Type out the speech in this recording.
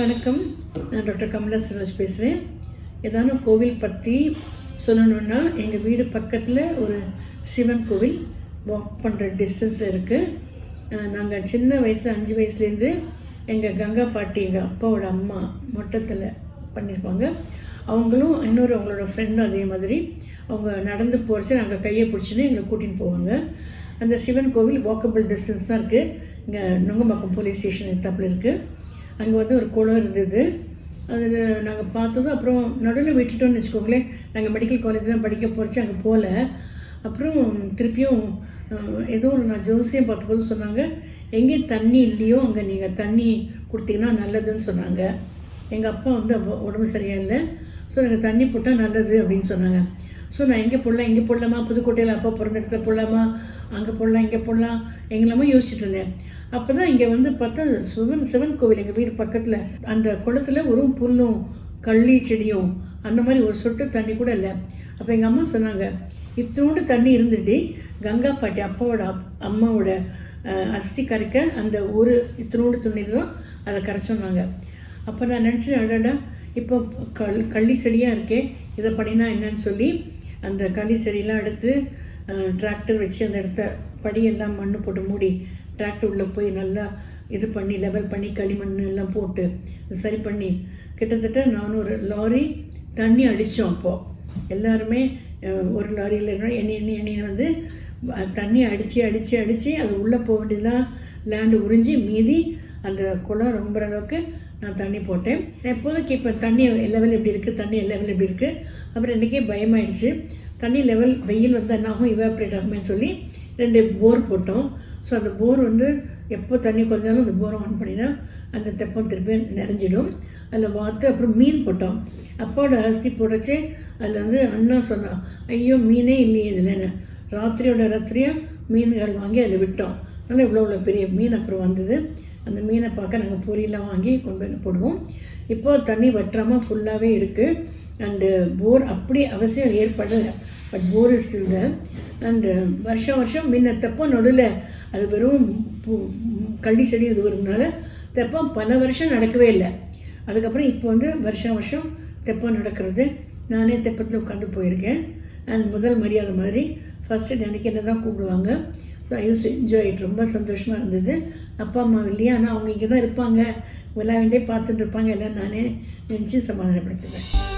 வணக்கம் நான் டாக்டர் கமலா சரோஜ் பேசுகிறேன் ஏதான கோவில் பற்றி சொல்லணுன்னா எங்கள் வீடு பக்கத்தில் ஒரு சிவன் கோவில் வாக் பண்ணுற டிஸ்டன்ஸில் இருக்குது நாங்கள் சின்ன வயசில் அஞ்சு வயசுலேருந்து எங்கள் கங்கா பாட்டி எங்கள் அப்பாவோட அம்மா மொட்டத்தில் பண்ணியிருப்பாங்க அவங்களும் இன்னொரு அவங்களோட ஃப்ரெண்டும் அதே மாதிரி அவங்க நடந்து போகிறச்சு நாங்கள் கையை பிடிச்சின்னு எங்களை கூட்டின்னு போவாங்க அந்த சிவன் கோவில் வாக்கபிள் டிஸ்டன்ஸ் தான் இருக்குது இங்கே நுங்கம்பாக்கம் போலீஸ் ஸ்டேஷன் எத்தாப்பில் இருக்குது அங்கே வந்து ஒரு குளம் இருந்தது அது நாங்கள் பார்த்ததும் அப்புறம் நடுவில் விட்டுட்டோம்னு வச்சுக்கோங்களேன் நாங்கள் மெடிக்கல் காலேஜ் தான் படிக்க போகிறச்சு அங்கே போகல அப்புறம் திருப்பியும் அஹ், ஏதோ ஒரு நான் ஜோசியம் பார்த்தபோது சொன்னாங்க எங்கே தண்ணி இல்லையோ அங்கே நீங்கள் தண்ணி கொடுத்தீங்கன்னா நல்லதுன்னு சொன்னாங்க எங்கள் அப்பா வந்து அப்போ உடம்பு சரியா இல்லை ஸோ எனக்கு தண்ணி போட்டால் நல்லது அப்படின்னு சொன்னாங்க ஸோ நான் எங்கே போடலாம் இங்கே போடலாமா புதுக்கோட்டையில் அப்பா பிறந்த இடத்துல போடலாமா அங்கே போடலாம் இங்கே போடலாம் எங்கெல்லாமோ யோசிச்சுட்டு இருந்தேன் அப்போ தான் இங்கே வந்து பார்த்தா சிவன் சிவன் கோவில் எங்கள் வீடு பக்கத்தில் அந்த குளத்துல ஒரு புல்லும் கள்ளி செடியும் அந்த மாதிரி ஒரு சொட்டு தண்ணி கூட இல்லை அப்போ எங்கள் அம்மா சொன்னாங்க இத்தினோண்டு தண்ணி இருந்துட்டு கங்கா பாட்டி அப்பாவோட அப்- அம்மாவோட அஹ், அஸ்தி கரைக்க அந்த ஒரு இத்தினோண்டு துணி தான் அதை கரைச்சோன்னாங்க அப்போ நான் நினச்சேன் அடடா இப்போ கள் கள்ளி செடியாக இருக்கே இதை பண்ணினா என்னன்னு சொல்லி அந்த களி செடியெல்லாம் எடுத்து டிராக்டர் வச்சு அந்த இடத்த படியெல்லாம் மண்ணு போட்டு மூடி டிராக்டர் உள்ளே போய் நல்லா இது பண்ணி லெவல் பண்ணி களிமண் எல்லாம் போட்டு சரி பண்ணி கிட்டத்தட்ட நானும் ஒரு லாரி தண்ணி அடித்தோம் அப்போது எல்லாருமே அஹ், ஒரு லாரியில் இருக்கிறோம் எண்ணி எண்ணி எண்ணி வந்து அஹ், தண்ணி அடித்து அடித்து அடித்து அது உள்ளே போக வேண்டியதெல்லாம் லேண்டு உறிஞ்சி மீதி அந்த குளம் ரொம்ப அளவுக்கு நான் தண்ணி போட்டேன் நான் எப்போதும் கேட்பேன் தண்ணி லெவல் எப்படி இருக்குது தண்ணி லெவல் எப்படி இருக்குது அப்புறம் இன்றைக்கே பயமாயிடுச்சு தண்ணி லெவல் வெயில் வந்து என்னாகும் இவாப்ரேட் ஆகுமே சொல்லி ரெண்டு போர் போட்டோம் ஸோ அந்த போர் வந்து எப்போ தண்ணி குறைஞ்சாலும் அந்த போரை ஆன் பண்ணினா அந்த தெப்பம் திருப்பி நிறைஞ்சிடும் அதில் வாத்து அப்புறம் மீன் போட்டோம் அப்பாவோட அரிசி போடுறச்சே அதில் வந்து அண்ணா சொன்னான் ஐயோ மீனே இல்லையே இதில்னு ராத்திரியோட ராத்திரியாக மீன்கள் வாங்கி அதில் விட்டோம் அதனால் இவ்வளோ இவ்வளோ பெரிய மீன் அப்புறம் வந்தது அந்த மீனை பார்க்க நாங்கள் பொரியெல்லாம் வாங்கி கொண்டு வந்து போடுவோம் இப்போ தண்ணி வற்றாமல் ஃபுல்லாகவே இருக்குது அண்டு போர் அப்படி அவசியம் ஏற்படலை பட் போர் இஸ் இல்லை அண்டு வருஷம் வருஷம் முன்ன தெப்பம் நடுவில் அது வெறும் பூ- கள்ளி செடி இது வருதுனால தெப்பம் பல வருஷம் நடக்கவே இல்லை அதுக்கப்புறம் இப்போ வந்து வருஷம் வருஷம் தெப்பம் நடக்கிறது நானே தெப்பத்தில் உட்காந்து போயிருக்கேன் அண்ட் முதல் மரியாதை மாதிரி ஃபஸ்ட்டு எனக்கு என்ன தான் கூப்பிடுவாங்க so I use enjoy it ரொம்ப சந்தோஷமாக இருந்தது அப்பா அம்மா இல்லையா ஆனால் அவங்க இங்கே தான் இருப்பாங்க விளையாண்டே பார்த்துட்டு இருப்பாங்க எல்லாம் நானே நினச்சி சமாதானப்படுத்துவேன்